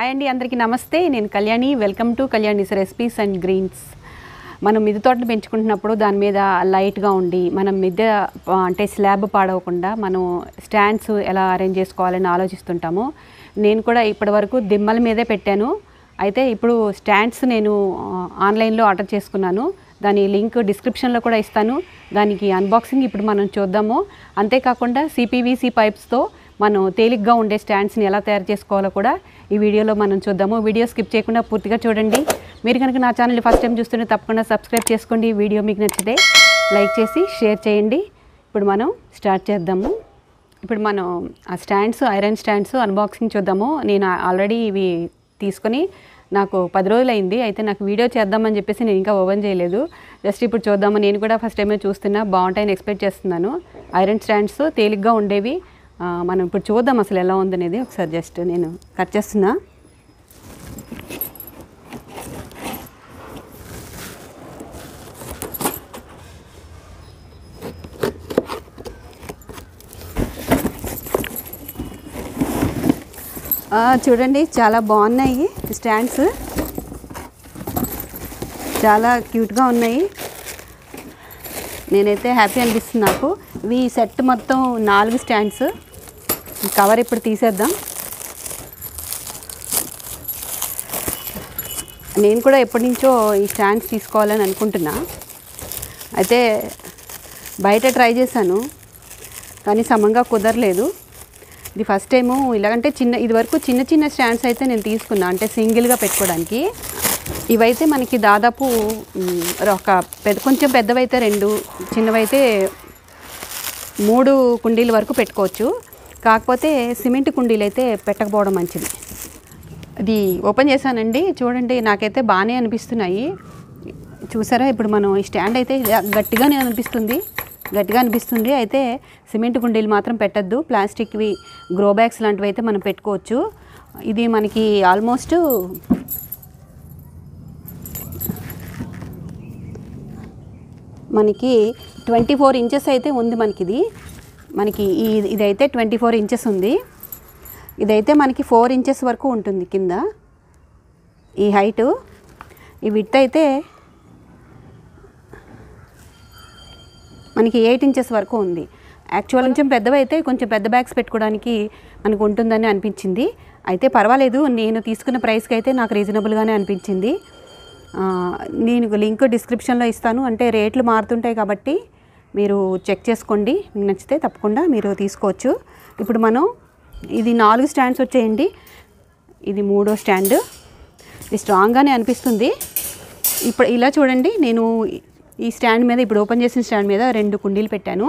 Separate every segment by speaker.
Speaker 1: hi అండి అందరికీ నమస్తే నేను Kalyani welcome to Kalyani's recipes and greens మనం మిద్దె తోటను పెంచుకుంటున్నప్పుడు దాని మీద లైట్గా ఉండి మనం మిద్దె ఆ, అంటే స్లాబ్ పాడవకుండా మనం స్టాండ్స్ ఎలా అరేంజ్ చేసుకోవాలని ఆలోచిస్తుంటాము నేను కూడా ఇప్పటివరకు దిమ్మల మీదే పెట్టాను అయితే ఇప్పుడు స్టాండ్స్ నేను ఆ, ఆన్లైన్లో ఆర్డర్ చేసుకున్నాను దాని లింక్ డిస్క్రిప్షన్లో కూడా ఇస్తాను దానికి అన్బాక్సింగ్ ఇప్పుడు మనం చూద్దాము అంతేకాకుండా సిపివిసి పైప్స్తో మనం తేలిగ్గా ఉండే స్టాండ్స్ని ఎలా తయారు చేసుకోవాలో కూడా ఈ వీడియోలో మనం చూద్దాము వీడియో స్కిప్ చేయకుండా పూర్తిగా చూడండి మీరు కనుక నా ఛానల్ ఫస్ట్ టైం చూస్తుంటే తప్పకుండా సబ్స్క్రైబ్ చేసుకోండి ఈ వీడియో మీకు నచ్చితే లైక్ చేసి షేర్ చేయండి ఇప్పుడు మనం స్టార్ట్ చేద్దాము ఇప్పుడు మనం ఆ స్టాండ్స్ ఐరన్ స్టాండ్స్ అన్బాక్సింగ్ చూద్దాము నేను ఆల్రెడీ ఇవి తీసుకొని నాకు పది రోజులు అయింది అయితే నాకు వీడియో చేద్దామని చెప్పేసి నేను ఇంకా ఓపెన్ చేయలేదు జస్ట్ ఇప్పుడు చూద్దాము నేను కూడా ఫస్ట్ టైమే చూస్తున్నా బాగుంటాయని ఎక్స్పెక్ట్ చేస్తున్నాను ఐరన్ స్టాండ్స్ తేలిగ్గా ఉండేవి ఆ, మనం ఇప్పుడు చూద్దాం అసలు ఎలా ఉందనేది ఒకసారి జస్ట్ నేను కట్ చేస్తున్నా ఆ, చూడండి చాలా బాగున్నాయి స్టాండ్స్ చాలా క్యూట్గా ఉన్నాయి నేనైతే హ్యాపీ అనిపిస్తుంది నాకు ఇవి సెట్ మొత్తం నాలుగు స్టాండ్స్ ఈ కవర్ ఇప్పుడు తీసేద్దాం నేను కూడా ఎప్పటి నుంచో ఈ స్టాండ్స్ తీసుకోవాలని అనుకుంటున్నా అయితే బయట ట్రై చేశాను కానీ సమంగా కుదరలేదు ఇది ఫస్ట్ టైము ఇలాగంటే చిన్న ఇది వరకు చిన్న చిన్న స్టాండ్స్ అయితే నేను తీసుకున్నా అంటే సింగిల్గా పెట్టుకోవడానికి ఇవైతే మనకి దాదాపు మ్, ఒక పెద్ద కొంచెం పెద్దవైతే రెండు చిన్నవైతే మూడు కుండీల వరకు పెట్టుకోవచ్చు కాకపోతే సిమెంట్ కుండీలు అయితే పెట్టకపోవడం మంచిది అది ఓపెన్ చేశానండి చూడండి నాకైతే బాగానే అనిపిస్తున్నాయి చూసారా ఇప్పుడు మనం ఈ స్టాండ్ అయితే గట్టిగానే అనిపిస్తుంది గట్టిగా అనిపిస్తుంది అయితే సిమెంట్ కుండీలు మాత్రం పెట్టద్దు ప్లాస్టిక్వి గ్రో బ్యాగ్స్ లాంటివి అయితే మనం పెట్టుకోవచ్చు ఇది మనకి ఆల్మోస్ట్ మనకి ట్వంటీ ఫోర్ ఇంచెస్ అయితే ఉంది మనకి ఇది మనకి ఈ ఇదైతే ట్వంటీ ఫోర్ ఇంచెస్ ఉంది ఇదైతే మనకి ఫోర్ ఇంచెస్ వరకు ఉంటుంది కింద ఈ హైటు ఈ విత్ అయితే మనకి ఎయిట్ ఇంచెస్ వరకు ఉంది యాక్చువల్ కొంచెం పెద్దవైతే కొంచెం పెద్ద బ్యాగ్స్ పెట్టుకోవడానికి మనకు ఉంటుందని అనిపించింది అయితే పర్వాలేదు నేను తీసుకున్న ప్రైస్కి అయితే నాకు రీజనబుల్గానే అనిపించింది ఆ, నేను లింక్ డిస్క్రిప్షన్లో ఇస్తాను అంటే రేట్లు మారుతుంటాయి కాబట్టి మీరు చెక్ చేసుకోండి మీకు నచ్చితే తప్పకుండా మీరు తీసుకోవచ్చు ఇప్పుడు మనం ఇది నాలుగు స్టాండ్స్ వచ్చేయండి ఇది మూడో స్టాండ్ ఇది స్ట్రాంగ్గానే అనిపిస్తుంది ఇప్పుడు ఇలా చూడండి నేను ఈ స్టాండ్ మీద ఇప్పుడు ఓపెన్ చేసిన స్టాండ్ మీద రెండు కుండీలు పెట్టాను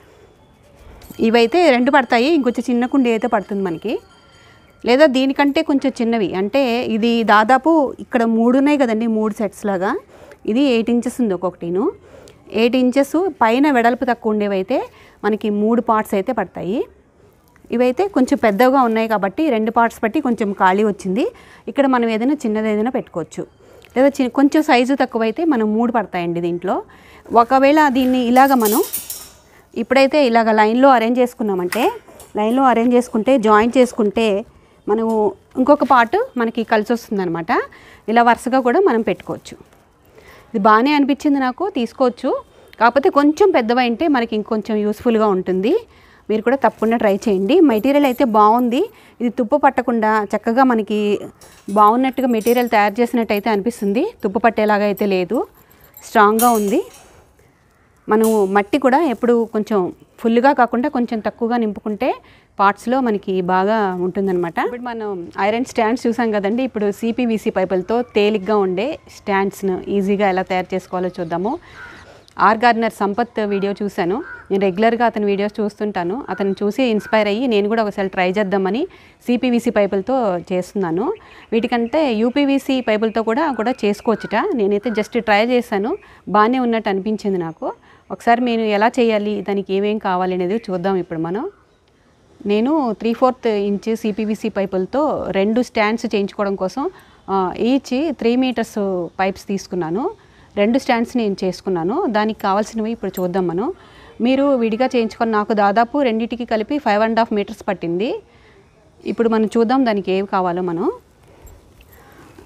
Speaker 1: ఇవైతే రెండు పడతాయి ఇంకొంచెం చిన్న కుండీ అయితే పడుతుంది మనకి లేదా దీనికంటే కొంచెం చిన్నవి అంటే ఇది దాదాపు ఇక్కడ మూడు ఉన్నాయి కదండి మూడు సెట్స్ లాగా ఇది ఎయిట్ ఇంచెస్ ఉంది ఒక్కొక్కటిను ఎయిట్ ఇంచెస్ పైన వెడల్పు తక్కువ ఉండేవి అయితే మనకి మూడు పార్ట్స్ అయితే పడతాయి ఇవైతే కొంచెం పెద్దగా ఉన్నాయి కాబట్టి రెండు పార్ట్స్ బట్టి కొంచెం ఖాళీ వచ్చింది ఇక్కడ మనం ఏదైనా చిన్నది ఏదైనా పెట్టుకోవచ్చు లేదా చి కొంచెం సైజు తక్కువైతే మనం మూడు పడతాయండి దీంట్లో ఒకవేళ దీన్ని ఇలాగ మనం ఇప్పుడైతే ఇలాగ లైన్లో అరేంజ్ చేసుకున్నామంటే లైన్లో అరేంజ్ చేసుకుంటే జాయింట్ చేసుకుంటే మనము ఇంకొక పార్ట్ మనకి కలిసి వస్తుందన్నమాట ఇలా వరుసగా కూడా మనం పెట్టుకోవచ్చు ఇది బాగానే అనిపించింది నాకు తీసుకోవచ్చు కాకపోతే కొంచెం పెద్దవైంటే మనకి ఇంకొంచెం యూస్ఫుల్గా ఉంటుంది మీరు కూడా తప్పకుండా ట్రై చేయండి మెటీరియల్ అయితే బాగుంది ఇది తుప్పు పట్టకుండా చక్కగా మనకి బాగున్నట్టుగా మెటీరియల్ తయారు చేసినట్టు అయితే అనిపిస్తుంది తుప్పు పట్టేలాగా అయితే లేదు స్ట్రాంగ్గా ఉంది మనము మట్టి కూడా ఎప్పుడు కొంచెం ఫుల్గా కాకుండా కొంచెం తక్కువగా నింపుకుంటే పార్ట్స్లో మనకి బాగా ఉంటుందన్నమాట ఇప్పుడు మనం ఐరన్ స్టాండ్స్ చూసాం కదండి ఇప్పుడు సిపివిసి పైపులతో తేలిగ్గా ఉండే స్టాండ్స్ను ఈజీగా ఎలా తయారు చేసుకోవాలో చూద్దాము ఆర్ గార్నర్ సంపత్ వీడియో చూశాను నేను రెగ్యులర్గా అతని వీడియోస్ చూస్తుంటాను అతను చూసి ఇన్స్పైర్ అయ్యి నేను కూడా ఒకసారి ట్రై చేద్దామని సిపివిసి పైపులతో చేస్తున్నాను వీటికంటే యూపీవీసీ పైపులతో కూడా కూడా చేసుకోవచ్చుట నేనైతే జస్ట్ ట్రై చేశాను బాగానే ఉన్నట్టు అనిపించింది నాకు ఒకసారి నేను ఎలా చేయాలి దానికి ఏమేం కావాలి అనేది చూద్దాం ఇప్పుడు మనం నేను త్రీ ఫోర్త్ ఇంచ్ సిపివిసి పైపులతో రెండు స్టాండ్స్ చేయించుకోవడం కోసం ఈచ్ త్రీ మీటర్స్ పైప్స్ తీసుకున్నాను రెండు స్టాండ్స్ నేను చేసుకున్నాను దానికి కావాల్సినవి ఇప్పుడు చూద్దాం మనం మీరు విడిగా చేయించుకొని నాకు దాదాపు రెండింటికి కలిపి ఫైవ్ అండ్ హాఫ్ మీటర్స్ పట్టింది ఇప్పుడు మనం చూద్దాం దానికి ఏవి కావాలో మనం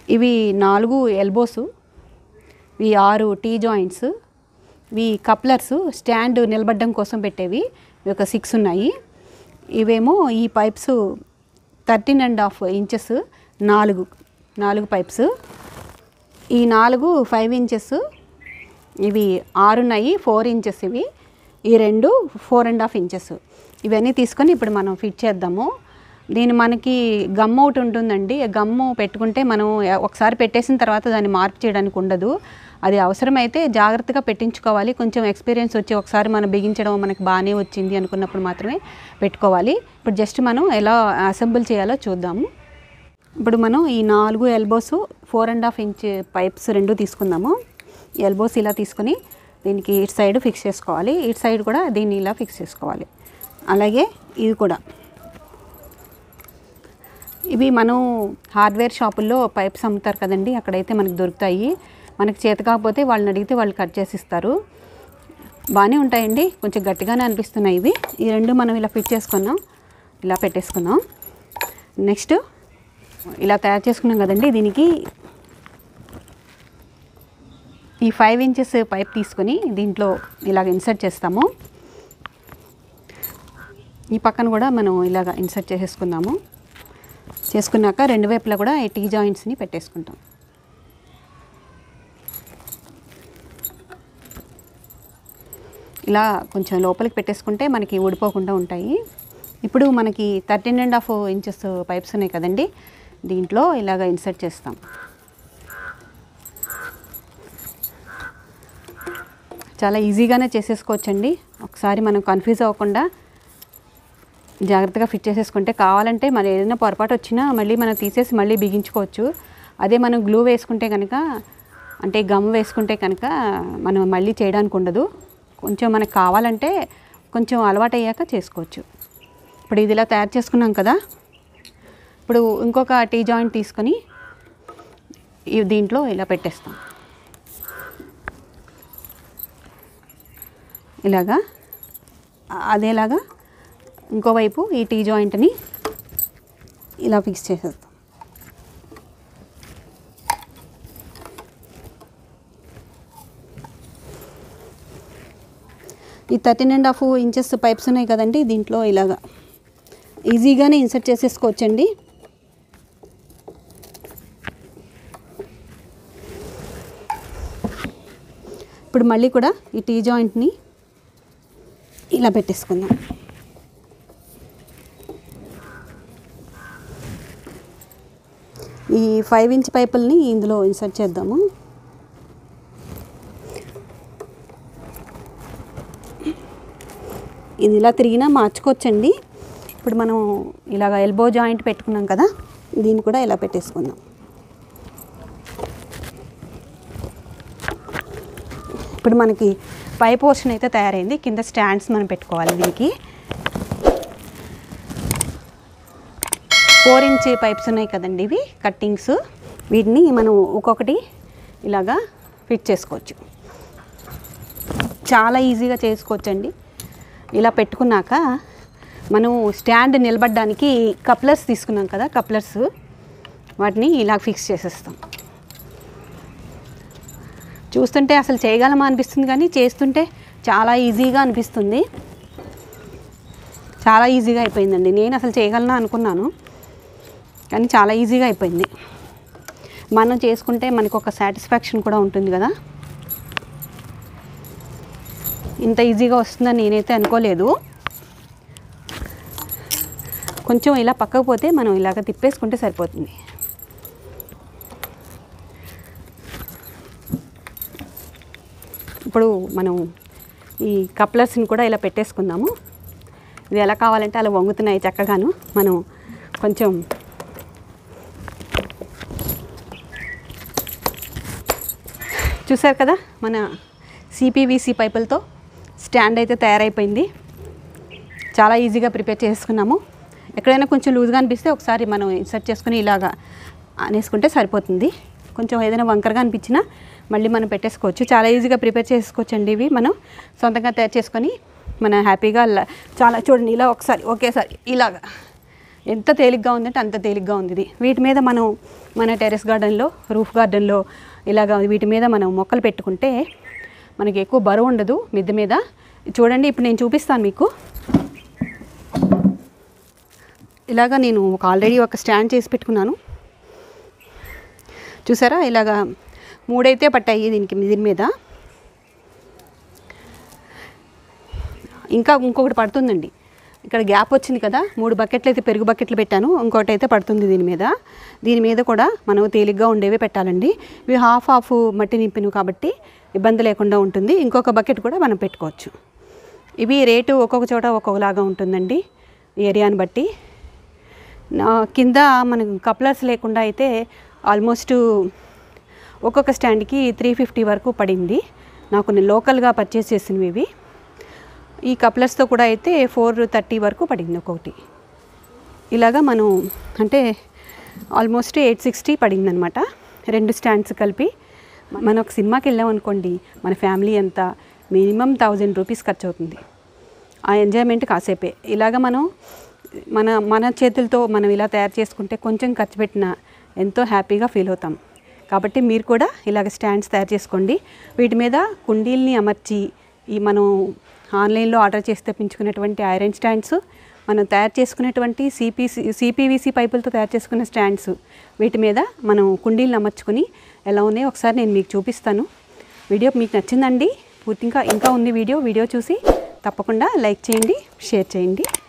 Speaker 1: ఇవి నాలుగు ఎల్బోస్ ఇవి ఆరు టీ జాయింట్స్ ఇవి కప్లర్స్ స్టాండ్ నిలబడడం కోసం పెట్టేవి ఇవి ఒక సిక్స్ ఉన్నాయి ఇవేమో ఈ pipes thirteen and half inches నాలుగు నాలుగు పైప్స్ ఈ నాలుగు ఫైవ్ ఇంచెస్ ఇవి ఆరు ఉన్నాయి ఫోర్ ఇంచెస్ ఇవి ఈ రెండు ఫోర్ అండ్ హాఫ్ ఇంచెస్ ఇవన్నీ తీసుకొని ఇప్పుడు మనం ఫిట్ చేద్దాము దీని మనకి గమ్ ఒకటి ఉంటుందండి ఆ గమ్ము పెట్టుకుంటే మనం ఒకసారి పెట్టేసిన తర్వాత దాన్ని మార్పు చేయడానికి ఉండదు అది అవసరమైతే జాగ్రత్తగా పెట్టించుకోవాలి కొంచెం ఎక్స్పీరియన్స్ వచ్చి ఒకసారి మనం బిగించడం మనకి బాగానే వచ్చింది అనుకున్నప్పుడు మాత్రమే పెట్టుకోవాలి ఇప్పుడు జస్ట్ మనం ఎలా అసెంబుల్ చేయాలో చూద్దాము ఇప్పుడు మనం ఈ నాలుగు elbows four and half inch pipes రెండు తీసుకుందాము ఎల్బోస్ ఇలా తీసుకొని దీనికి ఇటు సైడ్ ఫిక్స్ చేసుకోవాలి ఇటు సైడ్ కూడా దీన్ని ఇలా ఫిక్స్ చేసుకోవాలి అలాగే ఇది కూడా ఇవి మనం హార్డ్వేర్ షాపుల్లో పైప్స్ అమ్ముతారు కదండి అక్కడైతే మనకి దొరుకుతాయి మనకి చేత కాకపోతే వాళ్ళని అడిగితే వాళ్ళు కట్ చేసి ఇస్తారు బాగానే ఉంటాయండి కొంచెం గట్టిగానే అనిపిస్తున్నాయి ఇవి ఈ రెండు మనం ఇలా ఫిట్ చేసుకున్నాం ఇలా పెట్టేసుకున్నాం నెక్స్ట్ ఇలా తయారు చేసుకున్నాం కదండి దీనికి ఈ ఫైవ్ ఇంచెస్ పైప్ తీసుకొని దీంట్లో ఇలాగ ఇన్సర్ట్ చేస్తాము ఈ పక్కన కూడా మనం ఇలాగ ఇన్సర్ట్ చేసేసుకుందాము చేసుకున్నాక రెండు వైపులా కూడా ఈ టీ జాయింట్స్ని పెట్టేసుకుంటాం ఇలా కొంచెం లోపలికి పెట్టేసుకుంటే మనకి ఊడిపోకుండా ఉంటాయి ఇప్పుడు మనకి thirteen and half inches pipes ఉన్నాయి కదండి దీంట్లో ఇలాగ ఇన్సర్ట్ చేస్తాం చాలా ఈజీగానే చేసేసుకోవచ్చండి ఒకసారి మనం కన్ఫ్యూజ్ అవ్వకుండా జాగ్రత్తగా ఫిట్ చేసేసుకుంటే కావాలంటే మరి ఏదైనా పొరపాటు వచ్చినా మళ్ళీ మనం తీసేసి మళ్ళీ బిగించుకోవచ్చు అదే మనం గ్లూ వేసుకుంటే కనుక అంటే గమ్ వేసుకుంటే కనుక మనం మళ్ళీ చేయడానికి ఉండదు కొంచెం మనకు కావాలంటే కొంచెం అలవాటు అయ్యాక చేసుకోవచ్చు ఇప్పుడు ఇది ఇలా తయారు చేసుకున్నాం కదా ఇప్పుడు ఇంకొక టీ జాయింట్ తీసుకొని ఈ దీంట్లో ఇలా పెట్టేస్తాం ఇలాగా అదేలాగా ఇంకోవైపు ఈ టీ జాయింట్ని ఇలా ఫిక్స్ చేసేస్తాం ఈ thirteen and half inches pipes ఉన్నాయి కదండి దీంట్లో ఇలాగా ఈజీగానే ఇన్సర్ట్ చేసేసుకోవచ్చండి ఇప్పుడు మళ్ళీ కూడా ఈ టీ జాయింట్ని ఇలా పెట్టేసుకుందాం ఈ ఫైవ్ ఇంచ్ పైపుల్ని ఇందులో ఇన్సర్ట్ చేద్దాము ఇది ఇలా తిరిగినా మార్చుకోవచ్చండి ఇప్పుడు మనం ఇలాగ ఎల్బో జాయింట్ పెట్టుకున్నాం కదా దీన్ని కూడా ఇలా పెట్టేసుకుందాం ఇప్పుడు మనకి పై పోర్షన్ అయితే తయారైంది కింద స్టాండ్స్ మనం పెట్టుకోవాలి దీనికి ఫోర్ ఇంచ్ పైప్స్ ఉన్నాయి కదండి ఇవి కట్టింగ్స్ వీటిని మనం ఒక్కొక్కటి ఇలాగా ఫిట్ చేసుకోవచ్చు చాలా ఈజీగా చేసుకోవచ్చండి ఇలా పెట్టుకున్నాక మనం స్టాండ్ నిలబడడానికి కప్లర్స్ తీసుకున్నాం కదా కప్లర్స్ వాటిని ఇలా ఫిక్స్ చేసేస్తాం చూస్తుంటే అసలు చేయగలమా అనిపిస్తుంది కానీ చేస్తుంటే చాలా ఈజీగా అనిపిస్తుంది చాలా ఈజీగా అయిపోయిందండి నేను అసలు చేయగలనా అనుకున్నాను కానీ చాలా ఈజీగా అయిపోయింది మనం చేసుకుంటే మనకు ఒక సాటిస్ఫాక్షన్ కూడా ఉంటుంది కదా ఇంత ఈజీగా వస్తుందని నేనైతే అనుకోలేదు కొంచెం ఇలా పక్కకు పోతే మనం ఇలాగ తిప్పేసుకుంటే సరిపోతుంది ఇప్పుడు మనం ఈ కప్లర్స్ని కూడా ఇలా పెట్టేసుకుందాము ఇది ఎలా కావాలంటే అలా వంగుతున్నాయి చక్కగాను మనం కొంచెం చూసారు కదా మన సిపివిసి పైపులతో స్టాండ్ అయితే తయారైపోయింది చాలా ఈజీగా ప్రిపేర్ చేసుకున్నాము ఎక్కడైనా కొంచెం లూజ్గా అనిపిస్తే ఒకసారి మనం ఇన్సర్ట్ చేసుకుని ఇలాగా అనేసుకుంటే సరిపోతుంది కొంచెం ఏదైనా వంకరగా అనిపించినా మళ్ళీ మనం పెట్టేసుకోవచ్చు చాలా ఈజీగా ప్రిపేర్ చేసుకోవచ్చు అండి ఇవి మనం సొంతంగా తయారు చేసుకొని మనం హ్యాపీగా ల- చాలా చూడండి ఇలా ఒకసారి ఒకేసారి ఇలాగా ఎంత తేలిగ్గా ఉందంటే అంత తేలిగ్గా ఉంది ఇది వీటి మీద మనం మన టెరెస్ గార్డెన్లో రూఫ్ గార్డెన్లో ఇలాగ వీటి మీద మనం మొక్కలు పెట్టుకుంటే మనకి ఎక్కువ బరువు ఉండదు మిద్దె మీద చూడండి ఇప్పుడు నేను చూపిస్తాను మీకు ఇలాగా నేను ఒక ఆల్రెడీ ఒక స్టాండ్ చేసి పెట్టుకున్నాను చూసారా ఇలాగా మూడైతే పట్టాయి దీనికి దీని మీద ఇంకా ఇంకొకటి పడుతుందండి ఇక్కడ గ్యాప్ వచ్చింది కదా మూడు బకెట్లు అయితే పెరుగు బకెట్లు పెట్టాను ఇంకొకటి అయితే పడుతుంది దీని మీద దీని మీద కూడా మనం తేలిగ్గా ఉండేవి పెట్టాలండి ఇవి హాఫ్ హాఫ్ మట్టి నింపినవి కాబట్టి ఇబ్బంది లేకుండా ఉంటుంది ఇంకొక బకెట్ కూడా మనం పెట్టుకోవచ్చు ఇవి రేటు ఒక్కొక్క చోట ఒక్కొక్కలాగా ఉంటుందండి ఏరియాని బట్టి నా కింద మనకు కప్లర్స్ లేకుండా అయితే ఆల్మోస్ట్ ఒక్కొక్క స్టాండ్కి త్రీ ఫిఫ్టీ వరకు పడింది నాకు నేను లోకల్గా పర్చేస్ చేసినవి ఇవి ఈ కప్లర్స్తో కూడా అయితే ఫోర్ థర్టీ వరకు పడింది ఒక్కొక్కటి ఇలాగా మనం అంటే ఆల్మోస్ట్ ఎయిట్ సిక్స్టీ పడింది అనమాట రెండు స్టాండ్స్ కలిపి మనం ఒక సినిమాకి వెళ్ళాం అనుకోండి మన ఫ్యామిలీ అంతా మినిమం థౌజండ్ రూపీస్ ఖర్చు అవుతుంది ఆ ఎంజాయ్మెంట్ కాసేపే ఇలాగ మనం మన మన చేతులతో మనం ఇలా తయారు చేసుకుంటే కొంచెం ఖర్చు పెట్టినా ఎంతో హ్యాపీగా ఫీల్ అవుతాం కాబట్టి మీరు కూడా ఇలాగ స్టాండ్స్ తయారు చేసుకోండి వీటి మీద కుండీల్ని అమర్చి ఈ మనం ఆన్లైన్లో ఆర్డర్ చేసి తెప్పించుకున్నటువంటి ఐరన్ స్టాండ్స్ మనం తయారు చేసుకునేటువంటి సిపిసి సిపివిసి పైపులతో తయారు చేసుకున్న స్టాండ్స్ వీటి మీద మనం కుండీలను అమర్చుకుని ఎలా ఉన్నాయో ఒకసారి నేను మీకు చూపిస్తాను వీడియో మీకు నచ్చిందండి పూర్తిగా ఇంకా ఉంది వీడియో వీడియో చూసి తప్పకుండా లైక్ చేయండి షేర్ చేయండి